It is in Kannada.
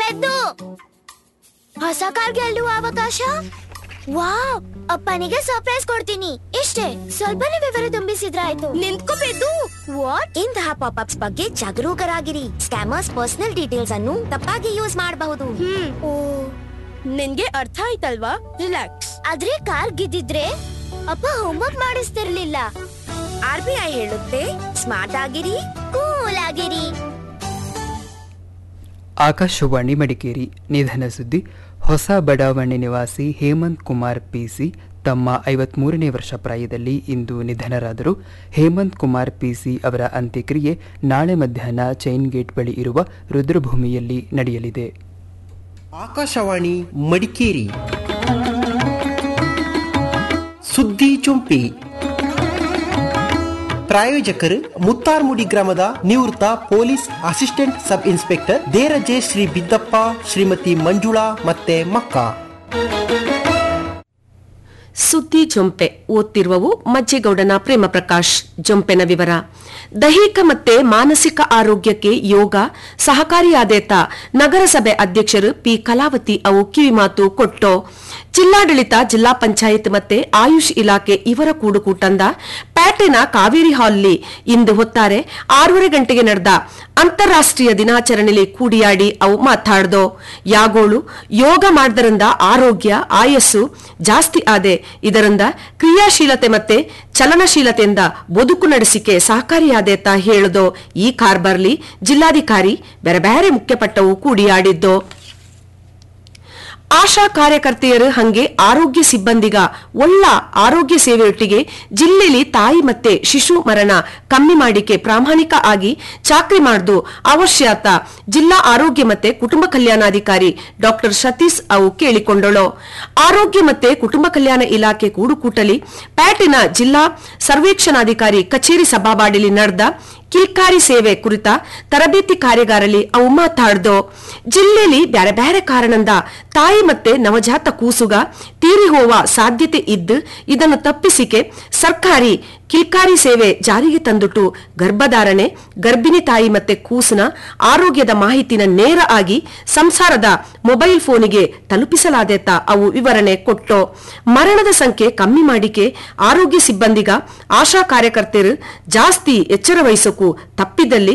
ಎದ್ದು ಹೊಸ ಕಾರ್ ಗೆಲ್ಲುವ ಅವಕಾಶ ವಾವ್ ಅಪ್ಪನಿಗೆ ಸರ್ಪ್ರೈಸ್ ಕೊಡ್ತೀನಿ ಇಷ್ಟೇ ಸ್ವಲ್ಪನೇ ವಿವರ ತುಂಬಿಸಿದ್ರಾಯ್ತು ನಿಂತ್ಕೋಬೇಕು ವಾಟ್ ಇಂತಹ ಪಾಪ್ಅಪ್ಸ್ ಬಗ್ಗೆ ಜಾಗರೂಕರಾಗಿರಿ ಸ್ಕ್ಯಾಮರ್ಸ್ ಪರ್ಸನಲ್ ಡೀಟೇಲ್ಸ್ ಅನ್ನು ತಪ್ಪಾಗಿ ಯೂಸ್ ಮಾಡಬಹುದು ಹ್ಮ್ ಓ ನಿನ್ಗೆ ಅರ್ಥ ಆಯ್ತಲ್ವಾ ರಿಲ್ಯಾಕ್ಸ್ ಆದ್ರೆ ಕಾರ್ ಗೆದ್ದಿದ್ರೆ ಅಪ್ಪ ಹೋಮ್ವರ್ಕ್ ಮಾಡಿಸ್ತಿರ್ಲಿಲ್ಲ ಆರ್ ಬಿ ಐ ಹೇಳುತ್ತೆ ಸ್ಮಾರ್ಟ್ ಆಗಿರಿ ಕೂಲ್ ಆಗಿರಿ ಆಕಾಶವಾಣಿ ಮಡಿಕೇರಿ ನಿಧನ ಸುದ್ದಿ ಹೊಸ ಬಡಾವಣೆ ನಿವಾಸಿ ಹೇಮಂತ್ ಕುಮಾರ್ ಪಿಸಿ ತಮ್ಮ ಐವತ್ಮೂರನೇ ವರ್ಷ ಪ್ರಾಯದಲ್ಲಿ ಇಂದು ನಿಧನರಾದರು ಹೇಮಂತ್ ಕುಮಾರ್ ಪಿಸಿ ಅವರ ಅಂತ್ಯಕ್ರಿಯೆ ನಾಳೆ ಮಧ್ಯಾಹ್ನ ಚೈನ್ ಗೇಟ್ ಬಳಿ ಇರುವ ರುದ್ರಭೂಮಿಯಲ್ಲಿ ನಡೆಯಲಿದೆ ಆಕಾಶವಾಣಿ ಮಡಿಕೇರಿ ಸುದ್ದಿ ಚುಂಪಿ ಪ್ರಾಯೋಜಕರು ಮುತ್ತಾರ್ಮುಡಿ ಗ್ರಾಮದ ನಿವೃತ್ತ police assistant sub inspector Deraje Shri Biddappa Shrimati Manjula ಮತ್ತೆ ಮಕ್ಕ ಸುದ್ದಿ ಜೊಂಪೆ ಓದ್ತಿರುವವು ಮಜ್ಜೇಗೌಡನ ಪ್ರೇಮ ಪ್ರಕಾಶ್ ಜೊಂಪೆನ ವಿವರ ದೈಹಿಕ ಮತ್ತೆ ಮಾನಸಿಕ ಆರೋಗ್ಯಕ್ಕೆ ಯೋಗ ಸಹಕಾರಿಯಾದೇತ ನಗರಸಭೆ ಅಧ್ಯಕ್ಷರು ಪಿ ಕಲಾವತಿ ಅವು ಕಿವಿಮಾತು ಕೊಟ್ಟು ಜಿಲ್ಲಾಡಳಿತ ಜಿಲ್ಲಾ ಪಂಚಾಯತ್ ಮತ್ತೆ ಆಯುಷ್ ಇಲಾಖೆ ಇವರ ಕೂಡುಕೂಟಂದ ಪ್ಯಾಟೆನ ಕಾವೇರಿ ಹಾಲ್ನಲ್ಲಿ ಇಂದು ಹೊತ್ತಾರೆ ಆರೂವರೆ ಗಂಟೆಗೆ ನಡೆದ ಅಂತಾರಾಷ್ಟ್ರೀಯ ದಿನಾಚರಣೆಯಲ್ಲಿ ಕೂಡಿಯಾಡಿ ಅವು ಮಾತಾಡ್ದೋ ಯಾಗೋಳು ಯೋಗ ಮಾಡ್ದರಿಂದ ಆರೋಗ್ಯ ಆಯಸ್ಸು ಜಾಸ್ತಿ ಆದೆ ಇದರಿಂದ ಕ್ರಿಯಾಶೀಲತೆ ಮತ್ತೆ ಚಲನಶೀಲತೆಯಿಂದ ಬದುಕು ನಡೆಸಿಕೆ ಸಹಕಾರಿಯಾದೇತ ಹೇಳದೋ ಈ ಕಾರ್ಬರ್ಲಿ ಜಿಲ್ಲಾಧಿಕಾರಿ ಬೇರೆ ಬೇರೆ ಮುಖ್ಯಪಟ್ಟವು ಕೂಡಿಯಾಡಿದ್ದೋ ಆಶಾ ಕಾರ್ಯಕರ್ತೆಯರು ಹಂಗೆ ಆರೋಗ್ಯ ಸಿಬ್ಬಂದಿಗ ಒಳ್ಳ ಆರೋಗ್ಯ ಸೇವೆಯೊಟ್ಟಿಗೆ ಜಿಲ್ಲೆಯಲ್ಲಿ ತಾಯಿ ಮತ್ತೆ ಶಿಶು ಮರಣ ಕಮ್ಮಿ ಮಾಡಿಕೆ ಪ್ರಾಮಾಣಿಕ ಆಗಿ ಚಾಕ್ರಿ ಮಾಡ್ದು ಅವಶ್ಯತ ಜಿಲ್ಲಾ ಆರೋಗ್ಯ ಮತ್ತೆ ಕುಟುಂಬ ಕಲ್ಯಾಣಾಧಿಕಾರಿ ಡಾಕ್ಟರ್ ಸತೀಶ್ ಅವು ಕೇಳಿಕೊಂಡಳು ಆರೋಗ್ಯ ಮತ್ತೆ ಕುಟುಂಬ ಕಲ್ಯಾಣ ಇಲಾಖೆ ಕೂಡುಕೂಟಲಿ ಪ್ಯಾಟಿನ ಜಿಲ್ಲಾ ಸರ್ವೇಕ್ಷಣಾಧಿಕಾರಿ ಕಚೇರಿ ಸಭಾವಾಡಿಲಿ ನಡೆದ ಕಿಲ್ಕಾರಿ ಸೇವೆ ಕುರಿತ ತರಬೇತಿ ಕಾರ್ಯಾಗಾರಲ್ಲಿ ಅವು ಮಾತಾಡ್ದು ಜಿಲ್ಲೆಯಲ್ಲಿ ಬ್ಯಾರೆ ಬ್ಯಾರೆ ಕಾರಣದಿಂದ ತಾಯಿ ಮತ್ತೆ ನವಜಾತ ಕೂಸುಗ ತೀರಿ ಹೋವ ಸಾಧ್ಯತೆ ಇದ್ದು ಇದನ್ನು ತಪ್ಪಿಸಿಕೆ ಸರ್ಕಾರಿ ಕಿಲ್ಕಾರಿ ಸೇವೆ ಜಾರಿಗೆ ತಂದುಟ್ಟು ಗರ್ಭಧಾರಣೆ ಗರ್ಭಿಣಿ ತಾಯಿ ಮತ್ತೆ ಕೂಸಿನ ಆರೋಗ್ಯದ ಮಾಹಿತಿನ ನೇರ ಆಗಿ ಸಂಸಾರದ ಮೊಬೈಲ್ ಫೋನಿಗೆ ತಲುಪಿಸಲಾದೇತ ಅವು ವಿವರಣೆ ಕೊಟ್ಟು ಮರಣದ ಸಂಖ್ಯೆ ಕಮ್ಮಿ ಮಾಡಿಕೆ ಆರೋಗ್ಯ ಸಿಬ್ಬಂದಿಗ ಆಶಾ ಕಾರ್ಯಕರ್ತೆಯರು ಜಾಸ್ತಿ ಎಚ್ಚರ ವಹಿಸೋಕು ತಪ್ಪಿದಲ್ಲಿ